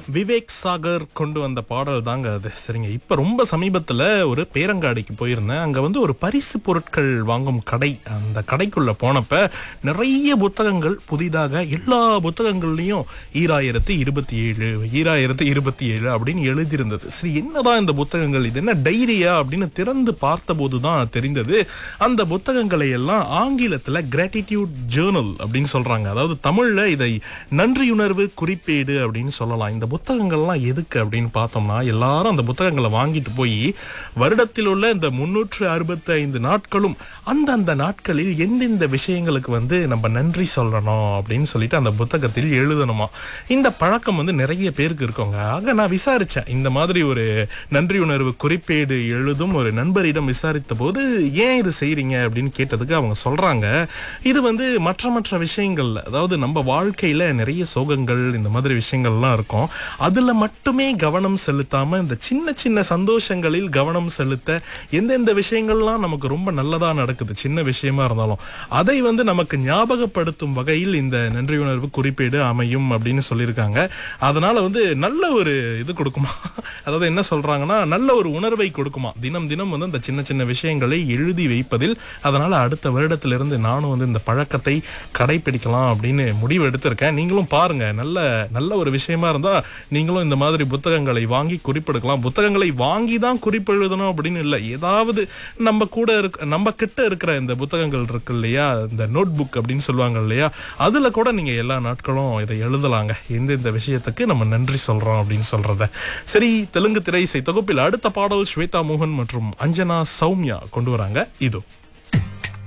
விவேக் சாகர் கொண்டு வந்த பாடல் தாங்க அது சரிங்க இப்ப ரொம்ப சமீபத்துல ஒரு பேரங்காடிக்கு போயிருந்தேன் அங்க வந்து ஒரு பரிசு பொருட்கள் வாங்கும் கடை அந்த கடைக்குள்ள போனப்ப நிறைய புத்தகங்கள் புதிதாக எல்லா புத்தகங்கள்லயும் ஈராயிரத்தி இருபத்தி ஏழு ஈராயிரத்தி இருபத்தி ஏழு அப்படின்னு எழுதியிருந்தது சரி என்னதான் இந்த புத்தகங்கள் இது என்ன டைரியா அப்படின்னு திறந்து பார்த்தபோது தான் தெரிந்தது அந்த புத்தகங்களை எல்லாம் ஆங்கிலத்துல கிராட்டிடியூட் ஜேர்னல் அப்படின்னு சொல்றாங்க அதாவது தமிழ்ல இதை நன்றியுணர்வு குறிப்பேடு அப்படின்னு சொல்லலாம் இந்த புத்தகங்கள்லாம் எதுக்கு அப்படின்னு பார்த்தோம்னா எல்லாரும் அந்த புத்தகங்களை வாங்கிட்டு போய் வருடத்தில் உள்ள இந்த முன்னூற்று அறுபத்தி ஐந்து நாட்களும் அந்தந்த நாட்களில் எந்தெந்த விஷயங்களுக்கு வந்து நம்ம நன்றி சொல்லணும் அப்படின்னு சொல்லிட்டு அந்த புத்தகத்தில் எழுதணுமா இந்த பழக்கம் வந்து நிறைய பேருக்கு இருக்கோங்க ஆக நான் விசாரிச்சேன் இந்த மாதிரி ஒரு நன்றி உணர்வு குறிப்பேடு எழுதும் ஒரு நண்பரிடம் விசாரித்த போது ஏன் இது செய்றீங்க அப்படின்னு கேட்டதுக்கு அவங்க சொல்றாங்க இது வந்து மற்ற மற்ற விஷயங்கள் அதாவது நம்ம வாழ்க்கையில நிறைய சோகங்கள் இந்த மாதிரி விஷயங்கள்லாம் இருக்கும் அதுல மட்டுமே கவனம் செலுத்தாம இந்த சின்ன சின்ன சந்தோஷங்களில் கவனம் செலுத்த எந்தெந்த விஷயங்கள்லாம் நமக்கு ரொம்ப நல்லதா நடக்குது சின்ன விஷயமா இருந்தாலும் அதை வந்து நமக்கு ஞாபகப்படுத்தும் வகையில் இந்த நன்றியுணர்வு குறிப்பேடு அமையும் அப்படின்னு சொல்லியிருக்காங்க அதனால வந்து நல்ல ஒரு இது கொடுக்குமா அதாவது என்ன சொல்றாங்கன்னா நல்ல ஒரு உணர்வை கொடுக்குமா தினம் தினம் வந்து அந்த சின்ன சின்ன விஷயங்களை எழுதி வைப்பதில் அதனால அடுத்த வருடத்திலிருந்து நானும் வந்து இந்த பழக்கத்தை கடைபிடிக்கலாம் அப்படின்னு முடிவு எடுத்திருக்கேன் நீங்களும் பாருங்க நல்ல நல்ல ஒரு விஷயமா இருந்தா நீங்களும் இந்த மாதிரி புத்தகங்களை வாங்கி குறிப்பெடுக்கலாம் புத்தகங்களை வாங்கி தான் குறிப்பெழுதணும் அப்படின்னு இல்லை ஏதாவது நம்ம கூட இருக்க நம்ம கிட்ட இருக்கிற இந்த புத்தகங்கள் இருக்கு இல்லையா இந்த நோட் புக் அப்படின்னு சொல்லுவாங்க இல்லையா அதுல கூட நீங்க எல்லா நாட்களும் இதை எழுதலாங்க எந்த இந்த விஷயத்துக்கு நம்ம நன்றி சொல்றோம் அப்படின்னு சொல்றத சரி தெலுங்கு திரை இசை தொகுப்பில் அடுத்த பாடல் ஸ்வேதா மோகன் மற்றும் அஞ்சனா சௌமியா கொண்டு வராங்க இதோ